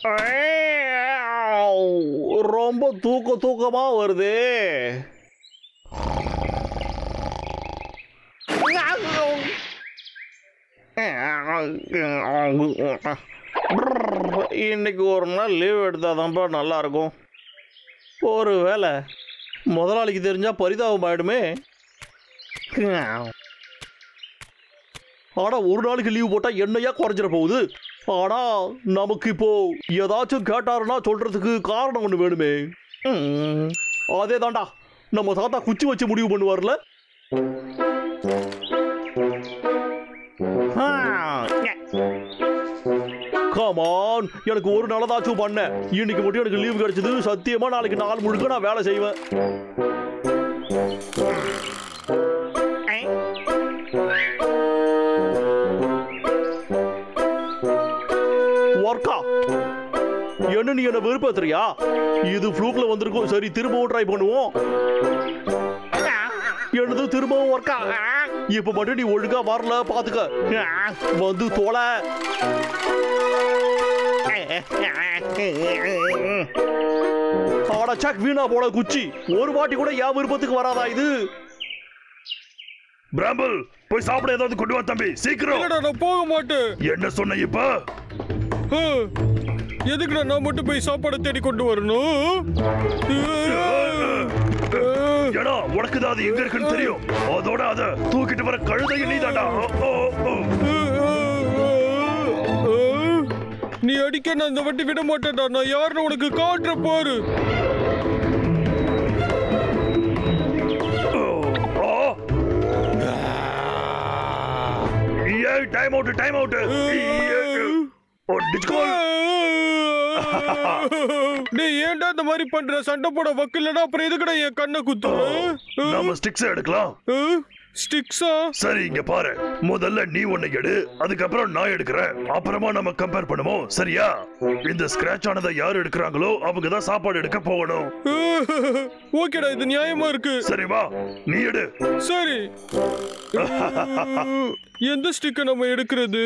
ரொம்ப தூக்க தூக்கமா வருது இன்னைக்கு ஒரு நாள் லீவ் எடுத்தாதான்ப்பா நல்லா இருக்கும் ஒரு வேளை முதலாளிக்கு தெரிஞ்சா பரிதாபம் ஆயிடுமே ஆனா ஒரு நாளைக்கு லீவ் போட்டா என்னையா குறைஞ்சிட போகுது ஆனா நமக்கு இப்போ ஏதாச்சும் கேட்டாருன்னா சொல்றதுக்கு காரணம் ஒண்ணு வேணுமே ம், அதே தாண்டா நம்ம தாத்தா குச்சி வச்சு முடிவு பண்ணுவார்ல கமான் எனக்கு ஒரு நாளதாச்சும் பண்ண இன்னைக்கு மட்டும் எனக்கு லீவ் கிடைச்சது சத்தியமா நாளைக்கு நாள் முழுக்க நான் வேலை செய்வேன் ஒர்க்கா என்ன நீ என்ன வெறுப்பேத்துறியா இது ஃப்ளூக்ல வந்திருக்கும் சரி திரும்பவும் ட்ரை பண்ணுவோம் என்னது திரும்பவும் ஒர்க்கா இப்ப மட்டும் நீ ஒழுங்கா வரல பாத்துக்க வந்து தோலை ஆட சக் வீணா போட குச்சி ஒரு வாட்டி கூட என் விருப்பத்துக்கு வராதா இது பிராம்பிள் போய் சாப்பிட ஏதாவது கொண்டு வா தம்பி சீக்கிரம் இல்லடா நான் போக மாட்டேன் என்ன சொன்ன இப்ப ஆ, எதுக்குடா நான் மட்டும் போய் சாப்பாடை தேடி கொண்டு வரணும் ஏடா உனக்கு தான் அது எங்க இருக்குன்னு தெரியும் அதோட அத தூக்கிட்டு வர கழுதைய நீ தாண்டா நீ அடிக்க நான் இந்த வாட்டி விட மாட்டேன்டா நான் யாருன்னு உனக்கு காட்டுற பாரு ஏய் டைம் அவுட் டைம் அவுட் நீ ஏன்டா இந்த மாதிரி பண்ற சண்டை போட வக்கில்லடா அப்புறம் எதுக்குடா என் கண்ணை குத்துற நாம ஸ்டிக்ஸ் எடுக்கலாம் ஸ்டிக்ஸா சரி இங்க பாரு முதல்ல நீ ஒண்ணு எடு அதுக்கப்புறம் நான் எடுக்கிறேன் அப்புறமா நம்ம கம்பேர் பண்ணுவோம் சரியா இந்த ஸ்கிராச் ஆனதை யார் எடுக்கிறாங்களோ அவங்க தான் சாப்பாடு எடுக்க போகணும் ஓகேடா இது நியாயமா இருக்கு சரி வா நீ எடு சரி எந்த ஸ்டிக்கை நம்ம எடுக்கிறது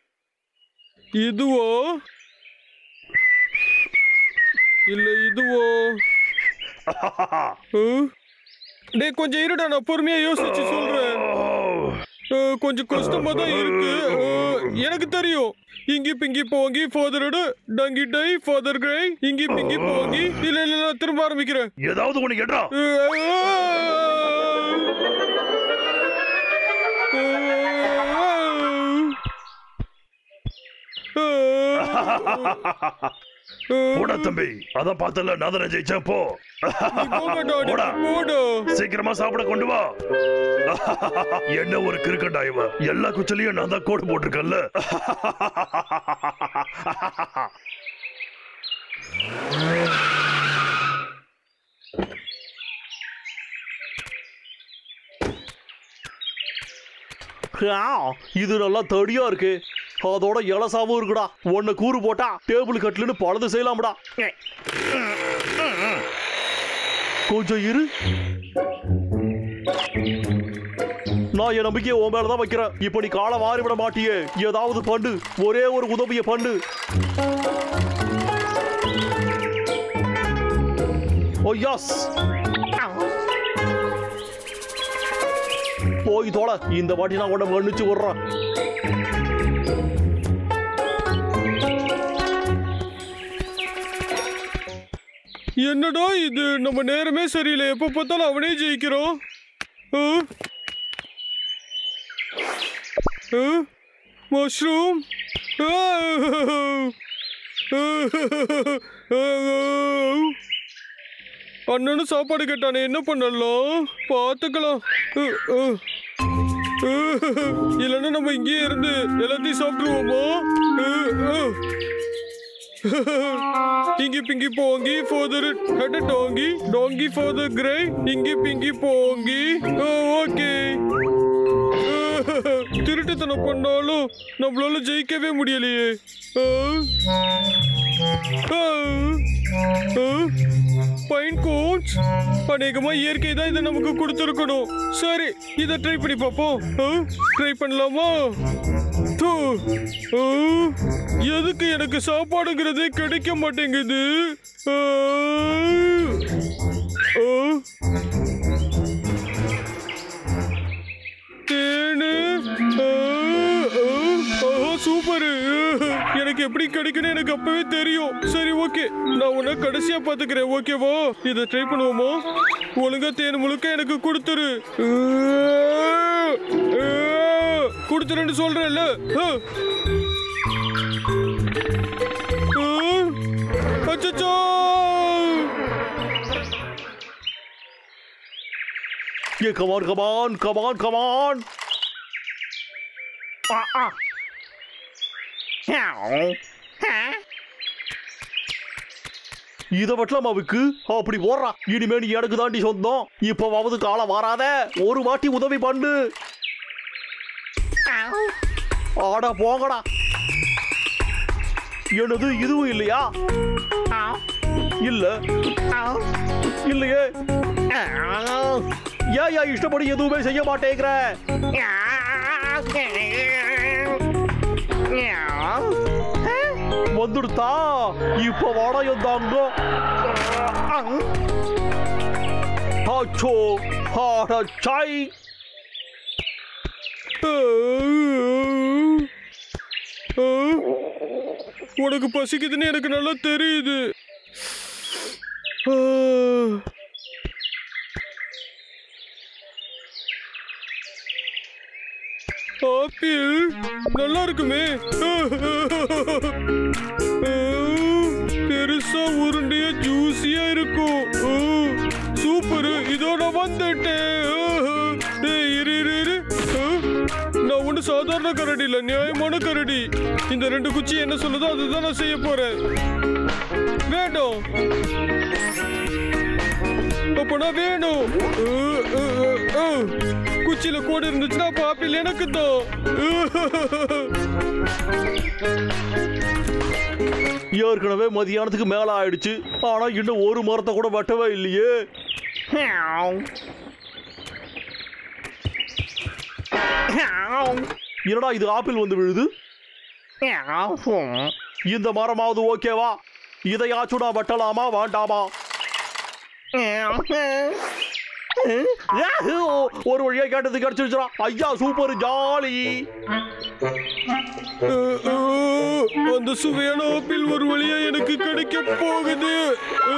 இதுவோ இல்ல இதுவோ அஹ்? டேய் கொஞ்சம் இருடா நான் பொறுமையா யோசிச்சு சொல்றேன் அஹ், கொஞ்சம் கஷ்டமா தான் இருக்கு அஹ், எனக்கு தெரியும் இங்கி பிங்கி போங்கி ஃபாதரோட donkey die father cry inky pinky போங்கி இல்ல இல்ல நான் திரும்ப ஆரம்பிக்கிறேன் ஏதாவது ஒண்ணு எடுறா போடா தம்பி அதான் பார்த்தல நான் தானே ஜெயிச்சேன் போ போடா சீக்கிரமா சாப்பிட கொண்டு வா என்ன ஒரு கிறுக்கண்டா இவ எல்லா குச்சிலையும் நான் தான் கோடு போட்டிருக்கேன்ல ஆ, இது நல்லா தடியா இருக்கு அதோட இலசாவும் இருக்குடா ஒன்னு கூறு போட்டா டேபிள் கட்லுன்னு பழுது செய்யலாம்டா கொஞ்சம் இரு நான் என் நம்பிக்கையை உன் மேலதான் வைக்கிறேன் இப்ப நீ காலை மாறி விட மாட்டியே ஏதாவது பண்ணு ஒரே ஒரு உதவியை பண்ணு ஓ யாஸ் போய் தோல இந்த வாட்டி நான் உன்னை மன்னிச்சு விடுறேன் என்னடா இது நம்ம நேரமே சரியில்லை எப்ப பார்த்தாலும் அவனே ஜெயிக்கிறோம் மஷ்ரூம் அண்ணனும் சாப்பாடு கேட்டானே என்ன பண்ணலாம் பார்த்துக்கலாம் அஹ், அஹ். இல்லைன்னா நம்ம இங்கேயே இருந்து எல்லாத்தையும் சாப்பிட்டுருவோமா அஹ், அஹ். Inky pinky ponky father had donkey donkey father cry inky pinky போங்கி okay திருட்டுத்தனம் பண்ணாலும் நம்மளால ஜெயிக்கவே முடியலையே பைன் கோச் அநேகமா இயற்கை தான் இதை நமக்கு கொடுத்துருக்கணும் சரி இதை ட்ரை பண்ணி பார்ப்போம் ட்ரை பண்ணலாமா தூ. ஆ, எதுக்கு எனக்கு சாப்பாடுங்கிறதே கிடைக்க மாட்டேங்குது ஆ, ஆ. தேனு ஆ, ஆ, ஆஹா, சூப்பரு எனக்கு எப்படி கிடைக்கும்னு எனக்கு அப்பவே தெரியும் சரி ஓகே நான் உன்னை கடைசியா பாத்துக்கிறேன் ஓகேவா இதை ட்ரை பண்ணுவோமா ஒழுங்கா தேன் முழுக்க எனக்கு கொடுத்துரு கொடுத்துருன்னு சொல்றேன்ல ஆ. ஆ. அச்சச்சோ ஏ கமான் கமான் கமான் கமான் இத வட்டலாம் அவுக்கு அப்படி போடுறா இனிமே நீ எனக்கு தாண்டி சொந்தம் இப்பவாவது காலம் வராத ஒரு வாட்டி உதவி பண்ணு ஆடா போங்கடா என்னது இதுவும் இல்லையா இல்ல இல்லையே ஏன் ஏன் இஷ்டப்படி எதுவுமே செய்ய மாட்டேங்கிற வந்துடுத்தா இப்ப வாடா எந்தாங்க அச்சோ ஹாடச்சாய் உனக்கு பசிக்குதுன்னு எனக்கு நல்லா தெரியுது ஆ. ஆப்பிள் நல்லா இருக்குமே பெருசா உருண்டையா ஜூசியா இருக்கும் சூப்பர் இதோ நான் வந்துட்டேன் ஏய், இரு இரு இரு ஆ, நான் ஒண்ணு சாதாரண கரடி இல்ல நியாயமான கரடி இந்த ரெண்டு குச்சி என்ன சொல்லுதோ அதுதான் நான் செய்ய போறேன் வேணும் அப்பனா வேணும் ஆ, ஆ, ஆ, ஆ. குச்சியில கோடு இருந்துச்சுன்னா அப்ப ஆப்பிள் எனக்கு தான் ஏற்கனவே மதியானத்துக்கு மேல ஆயிடுச்சு ஆனா இன்னும் ஒரு மரத்தை கூட வெட்டவே இல்லையே என்னடா இது ஆப்பிள் வந்து விழுது இந்த மரமாவது ஓகேவா இதையாச்சும் நான் வெட்டலாமா வேண்டாமா ஒரு வழியா கேட்டது கிடைச்சிருச்சுடா ஐயா சூப்பர் ஜாலி ஆ, ஆ, அந்த சுவையான ஆப்பிள் ஒரு வழியா எனக்கு கிடைக்க போகுது ஆ,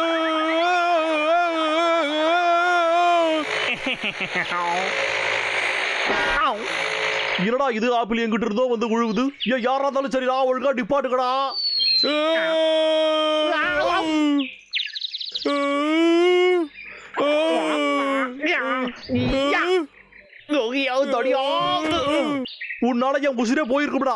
என்னடா இது ஆப்பிள் எங்கிட்ட இருந்தோ வந்து விழுவுது ஏன் யாரா இருந்தாலும் சரிடா ஒழுங்கா டிப்பாட்டுக்கடா ஆ, ஆ, ஆ, உன்னால என் உசிரே போயிருக்கும்டா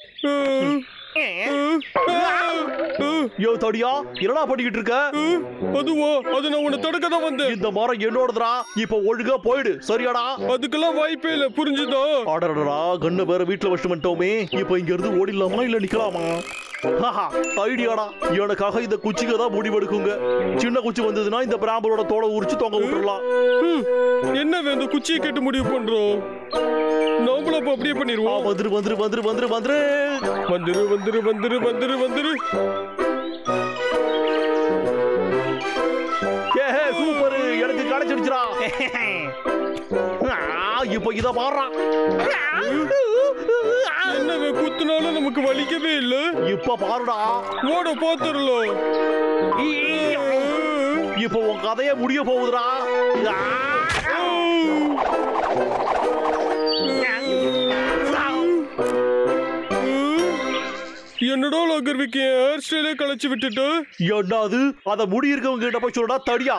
யோ தடியா என்னடா பண்ணிக்கிட்டு இருக்க அதுவா அது நான் உன்னை தடுக்க தான் வந்தேன் இந்த மரம் என்னோடதுடா இப்ப ஒழுங்கா போயிடு சரியாடா அதுக்கெல்லாம் வாய்ப்பே இல்ல புரிஞ்சுதா ஆடடா கண்ணு வேற வீட்டுல வச்சுட்டு வந்துட்டோமே இப்ப இங்க இருந்து ஓடிடலாமா இல்ல நிக்கலாமா ஹாஹா, ஐடியாடா எனக்காக இந்த குச்சிக்கு தான் முடிவெடுக்குங்க சின்ன குச்சி வந்ததுன்னா இந்த பிராம்பலோட தோலை உரிச்சு தொங்க விட்டுறலாம் ஹம், என்ன வேணும் குச்சியை கேட்டு முடிவு பண்றோம் நாமளும் அப்ப அப்படியே ஆ, பண்ணிடுவோம் வந்துரு வந்துரு வந்துரு வந்துரு வந்துரு வந்துரு வந்துரு வந்துரு வந்துரு வந்துரு ஏ சூப்பர் எனக்கு கிடைச்சிடுச்சுடா ஆ, இப்ப இத பாடுறான் என்ன வே, குத்துனாலும் நமக்கு வலிக்கவே இல்ல இப்ப பாருடா ஓட பாத்துரலாம் இப்ப உன் கதையே முடிய போகுதுடா ஆ! என்னடா லகர்விக்கு ஹேர் ஸ்டைலே களைச்சு விட்டுட்டு என்னது அத முடி இருக்கவங்க கிட்ட போய் சொல்லுடா தடியா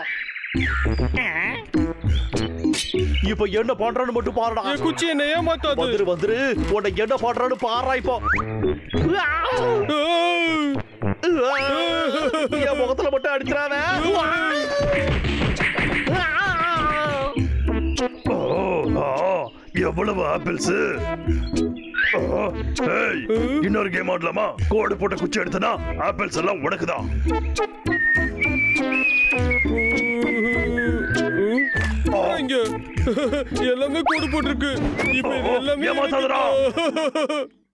இப்ப என்ன பண்றான்னு மட்டும் பாருடா என் குச்சி என்ன ஏமாத்தாது வந்துரு வந்துரு உன்னை என்ன பண்றான்னு பாடுறா இப்போ என் முகத்துல மட்டும் அடிக்கிறானே ஓ, ஆ, எவ்வளவு ஆப்பிள்ஸ் இன்னொரு கேம் ஆடலாமா கோடு போட்ட குச்சி எடுத்தனா ஆப்பிள்ஸ் எல்லாம் உனக்கு தான் இங்க எல்லாமே கோடு போட்டிருக்கு இப்ப இது ஓ, எல்லாமே ஏமாத்தாதடா. எனக்கு-